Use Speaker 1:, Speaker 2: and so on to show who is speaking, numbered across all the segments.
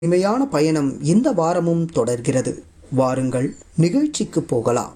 Speaker 1: இனிமையான பயணம் இந்த வாரமும் தொடர்கிறது வாருங்கள் நிகழ்ச்சிக்கு போகலாம்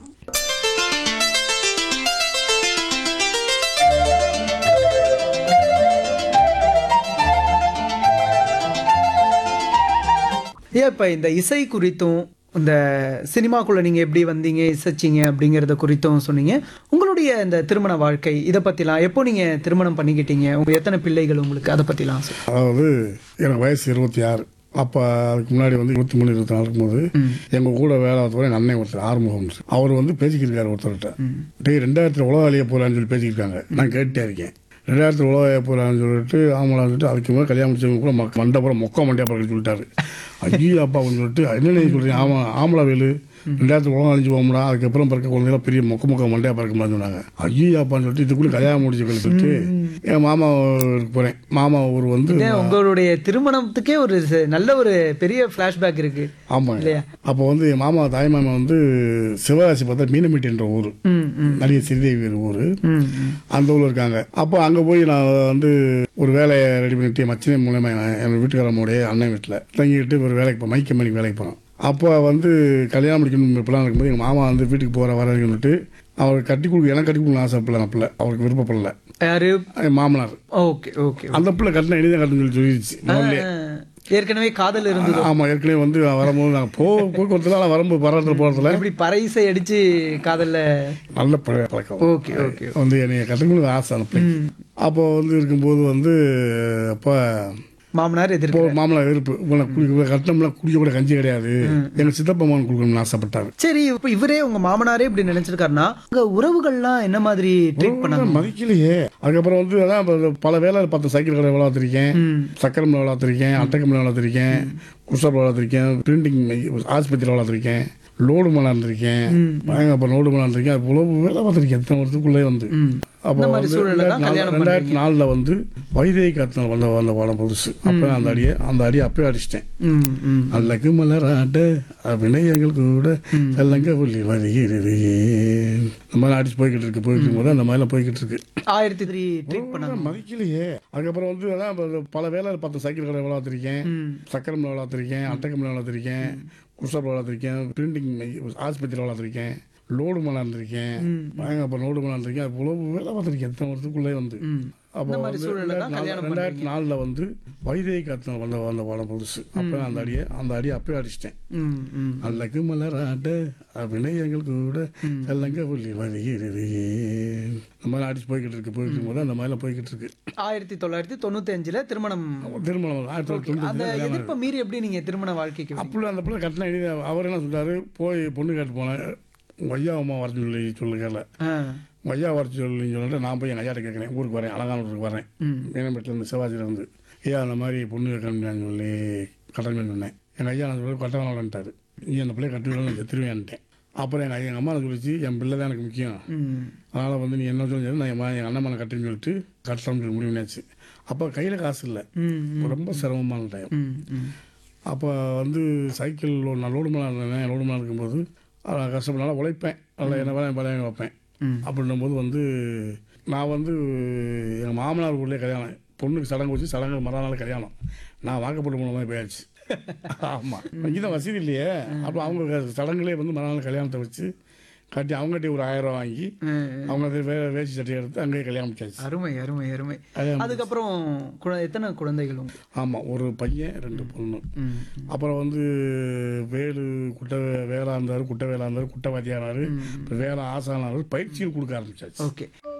Speaker 2: ஏன் இப்போ இந்த இசை குறித்தும் இந்த சினிமாக்குள்ளே நீங்கள் எப்படி வந்தீங்க இசைச்சிங்க அப்படிங்கிறத குறித்தும் சொன்னீங்க உங்களுடைய இந்த திருமண வாழ்க்கை இதை பற்றிலாம் எப்போ நீங்கள் திருமணம் பண்ணிக்கிட்டீங்க உங்கள் எத்தனை பிள்ளைகள் உங்களுக்கு அதை பற்றிலாம் சொல்லுங்க
Speaker 3: அதாவது எனக்கு வயசு இருபத்தி ஆறு அப்போ அதுக்கு முன்னாடி வந்து இருபத்தி மூணு இருபத்தி நாலு இருக்கும்போது எங்கள் கூட வேலை பார்த்தவரை எங்கள் அண்ணன் ஒருத்தர் ஆறுமுகம் அவர் வந்து பேசிக்கிருக்காரு ஒருத்தர்கிட்ட டேய் ரெண்டாயிரத்தில் உலக வேலையை போகலான்னு சொல்லி பேசிக்கிருக்காங்க நான் கேட்டுட்டே இருக்கேன் ரெண்டாயிரத்தில் உலக வேலையை போகலான்னு சொல்லிட்டு ஆமலான்னு சொல்லிட்டு அதுக்கு மேலே கல்யாணம் முடிச்சவங்க கூட மக்க- மண்டபுரம் மொக்க மண்டியா பறக்க சொல்லிட்டாரு ஐயோ அப்பா அப்படின்னு சொல்லிட்டு என்ன சொல்கிறீங்க ஆமா ஆமலா வேலு ரெண்டாயிரத்து உலகம் அழிஞ்சு போகமுடா அதுக்கப்புறம் பிறக்க குழந்தைங்கள பெரிய மொக்க மொக்க மண்டையா பறக்கலாம்னு சொன்னாங்க ஐயோ அப்பான்னு சொல்லிட்டு இதுக்குள்ள கல்யாணம் முடிச்சு சொல்லிட்டு என் மாமா ஊருக்கு போகிறேன் மாமா ஊர் வந்து
Speaker 2: ஏன் உங்களுடைய திருமணத்துக்கே ஒரு ச- நல்ல ஒரு பெரிய ஃப்ளாஷ்பேக் இருக்கு
Speaker 3: ஆமாங்க
Speaker 2: இல்லையா?
Speaker 3: அப்போ வந்து என் மாமா தாய் மாமா வந்து சிவகாசி பார்த்தா மீனமிட்டி என்ற ஊர்
Speaker 2: ம் ம்
Speaker 3: நிறைய ஸ்ரீதேவி ஊர்
Speaker 2: ம் ம்.
Speaker 3: அந்த ஊரில் இருக்காங்க அப்போ அங்கே போய் நான் வந்து ஒரு வேலையை ரெடி பண்ணிட்டு மச்சினை மூலயமா என் வீட்டுக்காரம்முடைய அண்ணன் வீட்டில் தங்கிட்டு ஒரு வேலைக்கு போ மைக்க மணிக்கு வேலைக்கு போனோம் அப்போ வந்து கல்யாணம் முடிக்கணும் இப்படிலாம் இருக்கும்போது எங்கள் மாமா வந்து வீட்டுக்கு போகிற வரேன்னு சொல்லிட்டு அவர் கட்டி கொடுக்க எனக்கு கட்டி கொடுக்கணும் ஆசைப்படல நான் பிள்ளை அவருக்கு விருப்பப்படல
Speaker 2: யாரு
Speaker 3: என் மாமனார்
Speaker 2: ஓகே ஓகே
Speaker 3: அந்த பிள்ளை கட்டினா இனிதான் கட்டணும்னு சொல்லி சொல்லிடுச்சு முதல்ல
Speaker 2: ஏற்கனவே காதல் இருந்தது
Speaker 3: ஆமாம் ஏற்கனவே வந்து வரும்போது நாங்கள் போ போக்குவரத்துல நான் வரும்போது பரவாயில்ல போகிறதுல
Speaker 2: எப்படி பறைசை அடிச்சு காதல்ல
Speaker 3: நல்ல பழ- பழக்கம்
Speaker 2: ஓகே ஓகே
Speaker 3: வந்து என்னை கற்றுக்கணும் ஆசை அந்த பிள்ளைக்கு அப்போ வந்து இருக்கும்போது வந்து அப்போ
Speaker 2: மாமனார்
Speaker 3: இப்போ
Speaker 2: எதிர்ப்பு
Speaker 3: மாமலா இருப்பு உனக்கு குடிக்க கட்டணம்லாம் குடிக்க கூட கஞ்சி கிடையாது எங்கள் சித்தப்பா மகன் கொடுக்கணும்னு ஆசைப்பட்டாரு
Speaker 2: சரி இப்ப இவரே உங்க மாமனாரே இப்படி நினைச்சிருக்காருன்னா உங்க உறவுகள்லாம் என்ன மாதிரி ட்ரீட் பண்ணாங்க
Speaker 3: மதிக்கலையே அதுக்கப்புறம் வந்து அதான் இப்ப பல வேலை பார்த்த சைக்கிள் கடை வளர்த்துருக்கேன்
Speaker 2: ம்.
Speaker 3: சக்கரை மிளகு வளர்த்துருக்கேன் அட்டை கம்பெனி வளர்த்துருக்கேன் குஷர் வளர்த்துருக்கேன் பிரிண்டிங் ஆஸ்பத்திரி வளர்த்துருக்கேன் லோடு மலை இருந்திருக்கேன் அப்புறம் லோடு மலை இருந்திருக்கேன் அது போல வேலை பார்த்துருக்கேன் எத்தனை வருஷத்துக்குள்ளே வந்து அப்போ
Speaker 2: இந்த மாதிரி
Speaker 3: வந்து
Speaker 2: சூழல்ல தான்
Speaker 3: ரெண்டாயிரத்தி
Speaker 2: கல்யாணம்
Speaker 3: நாலு- ரெண்டாயிரத்தி நாலில் வந்து வைதேகி காத்தினால் வந்த வந்த படம் புதுசு அப்போ அந்த அடியை அந்த அடியை அப்பயே அடிச்சிட்டேன்
Speaker 2: ம், ம்.
Speaker 3: அல்லக்கு மலராட்ட வினயங்கள் கூட செல்லங்க புள்ளி வருகிறது இந்த மாதிரி அடிச்சு போய்கிட்டு இருக்கு போய்கிட்டு இருக்கும்போது அந்த மாதிரிலாம் போய்கிட்டு இருக்கு
Speaker 2: ஆயிரத்தி த்ரீ ட்ரீட் பண்ணாங்க
Speaker 3: மதிக்கலையே அதுக்கப்புறம் வந்து அதான் இப்ப பல வேலை பார்த்த சைக்கிள் கடை வளர்த்துருக்கேன்
Speaker 2: ம்.
Speaker 3: சக்கரை மிளகு வளர்த்துருக்கேன் அட்டை கம்பெனி வளர்த்துருக்கேன் குஷர் வளர்த்துருக்கேன் பிரிண்டிங் ஆஸ்பத்திரி வளர்த்துருக்கேன் லோடு மலை இருந்திருக்கேன் அப்புறம் லோடு மலை இருந்திருக்கேன் அது போல வேலை பார்த்துருக்கேன் எத்தனை வருஷத்துக்குள்ளே வந்து
Speaker 2: ம்.
Speaker 3: அப்போ
Speaker 2: இந்த மாதிரி
Speaker 3: வந்து
Speaker 2: சூழல்ல தான்
Speaker 3: ரெண்டாயிரத்தி
Speaker 2: கல்யாணம்
Speaker 3: நாலு- ரெண்டாயிரத்தி நாலில் வந்து வைதேகி காத்தினால் வந்த வந்த படம் புதுசு அப்போ அந்த அடியை அந்த அடியை அப்பயே அடிச்சிட்டேன்
Speaker 2: ம், ம்.
Speaker 3: அல்லக்கு மலராட்ட வினயங்கள் கூட செல்லங்க புள்ளி வருகிறது இந்த மாதிரி அடிச்சு போய்கிட்டு இருக்கு போய்கிட்டு இருக்கும்போது அந்த மாதிரிலாம் போய்கிட்டு இருக்கு
Speaker 2: ஆயிரத்தி தொள்ளாயிரத்தி தொண்ணூத்தி அஞ்சுல திருமணம்
Speaker 3: திருமணம் ஆயிரத்தி தொள்ளாயிரத்தி
Speaker 2: அந்த
Speaker 3: தொண்ணூத்தி
Speaker 2: எதிர்ப்பை மீறி எப்படி நீங்க திருமண வாழ்க்கைக்கு வந்தீங்க?
Speaker 3: அப்படி அந்த பிள்ளை கட்டின எழுதி அவர் என்ன சொல்றாரு போய் பொண்ணு கேட்டு போனேன் உங்கள் ஐயா அம்மா வர சொல்லி சொல்லுங்கல
Speaker 2: ஆ.
Speaker 3: உங்கள் ஐயா வர சொல்லி சொல்லிட்டு நான் போய் எங்கள் ஐயாட்ட கேட்குறேன் ஊருக்கு வரேன் அலங்கானூருக்கு வரேன்
Speaker 2: ம்.
Speaker 3: மீனம்பேட்டிலேருந்து சிவாஜிலேருந்து ஐயா அந்த மாதிரி பொண்ணு கேட்கணும்னு சொல்லி கட்டணம் சொன்னேன் எங்கள் ஐயா நான் சொல்லி கட்ட வேணான்ட்டாரு நீ அந்த பிள்ளைய கட்டி விடணும் செத்துருவேன்ட்டேன் அப்புறம் எங்கள் ஐயா எங்கள் அம்மா சொல்லிச்சு என் பிள்ளை தான் எனக்கு முக்கியம்
Speaker 2: ம்.
Speaker 3: அதனால் வந்து நீ என்ன சொல்லி நான் என் மகன் எங்கள் அண்ணன் மனை கட்டுன்னு சொல்லிட்டு கட்டலாம்னு சொல்லி முடிவுனாச்சு அப்போ கையில் காசு இல்லை
Speaker 2: ம், ம்.
Speaker 3: ரொம்ப சிரமமான டைம்
Speaker 2: ம், ம்.
Speaker 3: அப்போ வந்து சைக்கிள் லோ- நான் லோடு மேலே இருந்தேன் லோடு மேலே இருக்கும்போது நான் கஷ்டப்பட நல்லா உழைப்பேன் நல்லா என்ன வேலை பழைய வைப்பேன்
Speaker 2: ம்.
Speaker 3: அப்படின்னும் போது வந்து நான் வந்து எங்கள் மாமனார் ஊர்லேயே கல்யாணம் பொண்ணுக்கு சடங்கு வச்சு சடங்கு மறுநாள் கல்யாணம் நான் வாக்கப்பட்டு போன மாதிரி போயாச்சு ஆமாம் இங்கே தான் வசதி இல்லையே அப்போ அவங்க சடங்குலேயே வந்து மறுநாள் கல்யாணத்தை வச்சு கட்டி அவங்ககிட்ட ஒரு ஆயிரம் ரூபா வாங்கி
Speaker 2: ம்.
Speaker 3: அவங்க அது வே வேஷ்டி சட்டை எடுத்து அங்கேயே கல்யாணம் முடிச்சாச்சு
Speaker 2: அருமை அருமை அருமை
Speaker 3: அது
Speaker 2: அதுக்கப்புறம் குழ- எத்தனை குழந்தைகள் உங்களுக்கு?
Speaker 3: ஆமாம் ஒரு பையன் ரெண்டு பொண்ணு
Speaker 2: ம்.
Speaker 3: அப்புறம் வந்து வேலு குட்டை வேலா இருந்தார் குட்டை வேலா இருந்தார் குட்டை வாத்தியானாரு இப்போ வேலை ஆசானாரு பயிற்சிகள் கொடுக்க ஆரம்பிச்சாச்சு
Speaker 2: ஓகே